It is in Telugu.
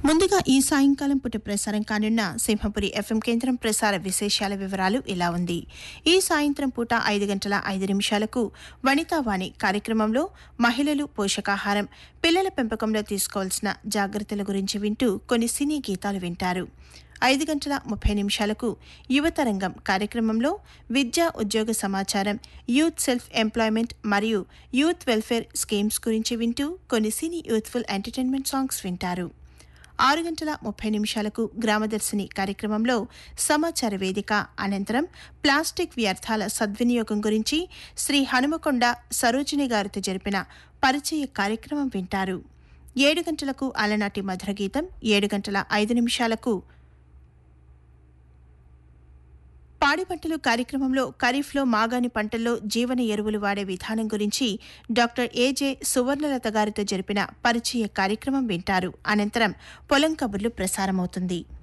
ముందుగా ఈ సాయంకాలం పూట ప్రసారం కానున్న సింహపురి ఎఫ్ఎం కేంద్రం ప్రసార విశేషాల వివరాలు ఇలా ఉంది ఈ సాయంత్రం పూట ఐదు గంటల ఐదు నిమిషాలకు వనితావాణి కార్యక్రమంలో మహిళలు పోషకాహారం పిల్లల పెంపకంలో తీసుకోవాల్సిన జాగ్రత్తల గురించి వింటూ కొన్ని సినీ గీతాలు వింటారు ఐదు గంటల ముప్పై నిమిషాలకు యువతరంగం కార్యక్రమంలో విద్యా ఉద్యోగ సమాచారం యూత్ సెల్ఫ్ ఎంప్లాయ్మెంట్ మరియు యూత్ వెల్ఫేర్ స్కీమ్స్ గురించి వింటూ కొన్ని సినీ యూత్ఫుల్ ఎంటర్టైన్మెంట్ సాంగ్స్ వింటారు ఆరు గంటల ముప్పై నిమిషాలకు గ్రామదర్శిని కార్యక్రమంలో సమాచార వేదిక అనంతరం ప్లాస్టిక్ వ్యర్థాల సద్వినియోగం గురించి శ్రీ హనుమకొండ సరోజిని గారితో జరిపిన పరిచయ కార్యక్రమం వింటారు ఏడు గంటలకు అలనాటి మధుర గీతం ఏడు గంటల ఐదు నిమిషాలకు పాడి పంటలు కార్యక్రమంలో ఖరీఫ్లో మాగాని పంటల్లో జీవన ఎరువులు వాడే విధానం గురించి డాక్టర్ ఏజే సువర్ణలత గారితో జరిపిన పరిచయ కార్యక్రమం వింటారు అనంతరం పొలం కబుర్లు ప్రసారమవుతుంది